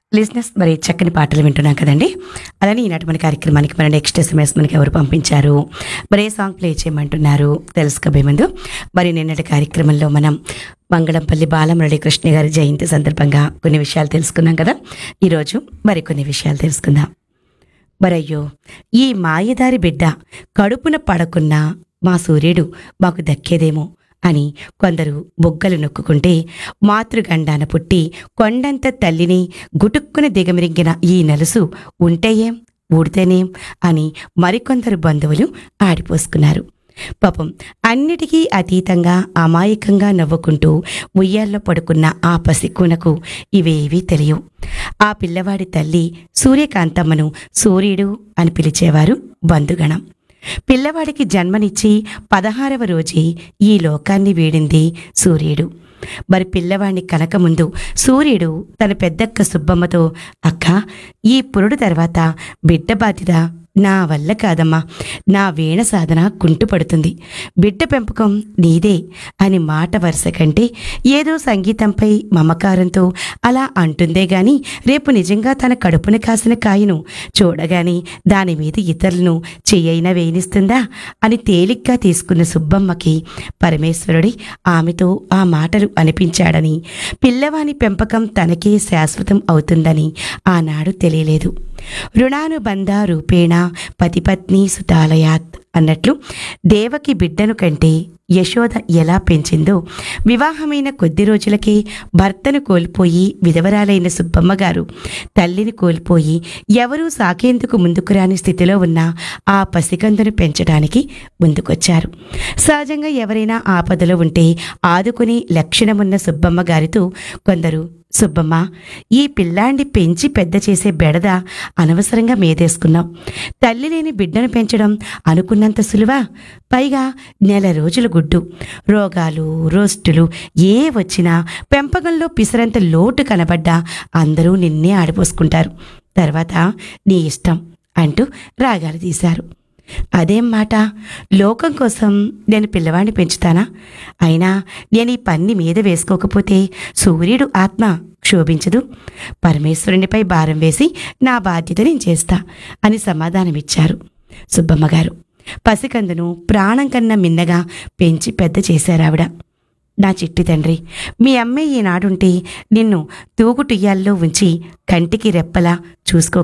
లిజినెస్ మరి చక్కని పాటలు వింటున్నాం కదండి అలానే ఈనాటి మన కార్యక్రమానికి మన నెక్స్ట్ ఎస్ఎంఎస్ మనకి ఎవరు పంపించారు మరి ఏ సాంగ్ ప్లే చేయమంటున్నారు తెలుసుకోబోయే ముందు మరి నిన్నటి కార్యక్రమంలో మనం మంగళంపల్లి బాలమురళి కృష్ణ గారి జయంతి సందర్భంగా కొన్ని విషయాలు తెలుసుకున్నాం కదా ఈరోజు మరి కొన్ని విషయాలు తెలుసుకుందాం మరయ్యో ఈ మాయదారి బిడ్డ కడుపున పడకున్నా మా సూర్యుడు మాకు దక్కేదేమో అని కొందరు బొగ్గలు నొక్కుంటే మాతృగండాన పుట్టి కొండంత తల్లిని గుటుక్కున దిగమిరింగిన ఈ నలుసు ఉంటేయేం ఊడితేనేం అని మరికొందరు బంధువులు ఆడిపోసుకున్నారు పాపం అన్నిటికీ అతీతంగా అమాయకంగా నవ్వుకుంటూ ఉయ్యాల్లో పడుకున్న ఆ పసిక్కునకు ఇవేవీ తెలియవు ఆ పిల్లవాడి తల్లి సూర్యకాంతమ్మను సూర్యుడు అని పిలిచేవారు బంధుగణం పిల్లవాడికి జన్మనిచ్చి పదహారవ రోజే ఈ లోకాన్ని వీడింది సూర్యుడు మరి పిల్లవాడిని కనకముందు సూర్యుడు తన పెద్దక్క సుబ్బమ్మతో అక్క ఈ పురుడు తర్వాత బిడ్డ బాధ్యత నా వల్ల కాదమ్మా నా వీణ సాధన కుంటుపడుతుంది బిడ్డ పెంపకం నీదే అని మాట వరుస కంటే ఏదో సంగీతంపై మమకారంతో అలా అంటుందే గాని రేపు నిజంగా తన కడుపున కాసిన కాయను చూడగాని దాని మీద ఇతరులను చెయ్యైనా వేయనిస్తుందా అని తేలిగ్గా తీసుకున్న సుబ్బమ్మకి పరమేశ్వరుడి ఆమెతో ఆ మాటలు అనిపించాడని పిల్లవాని పెంపకం తనకే శాశ్వతం అవుతుందని ఆనాడు తెలియలేదు రుణానుబంధ రూపేణ పతిపత్ని సుతాలయాత్ అన్నట్లు దేవకి బిడ్డను కంటే యశోద ఎలా పెంచిందో వివాహమైన కొద్ది రోజులకే భర్తను కోల్పోయి విధవరాలైన సుబ్బమ్మ గారు తల్లిని కోల్పోయి ఎవరూ సాకేందుకు ముందుకు రాని స్థితిలో ఉన్న ఆ పసికందును పెంచడానికి ముందుకొచ్చారు సహజంగా ఎవరైనా ఆపదలో ఉంటే ఆదుకునే లక్షణమున్న సుబ్బమ్మ గారితో కొందరు సుబ్బమ్మ ఈ పిల్లాండి పెంచి పెద్ద చేసే బెడద అనవసరంగా మేదేసుకున్నాం తల్లి లేని బిడ్డను పెంచడం అనుకున్నంత సులువా పైగా నెల రోజుల గుడ్డు రోగాలు రోస్టులు ఏ వచ్చినా పెంపకంలో పిసరంత లోటు కనబడ్డా అందరూ నిన్నే ఆడిపోసుకుంటారు తర్వాత నీ ఇష్టం అంటూ రాగాలు తీశారు అదేం మాట లోకం కోసం నేను పిల్లవాడిని పెంచుతానా అయినా నేను ఈ పన్ని మీద వేసుకోకపోతే సూర్యుడు ఆత్మ క్షోభించదు పరమేశ్వరునిపై భారం వేసి నా బాధ్యత నేను చేస్తా అని సమాధానమిచ్చారు సుబ్బమ్మ గారు పసికందును ప్రాణం కన్నా మిన్నగా పెంచి పెద్ద చేశారావిడ నా చిట్టి తండ్రి మీ అమ్మే ఈనాడుంటే నిన్ను తూగుటుయ్యాల్లో ఉంచి కంటికి రెప్పలా చూసుకో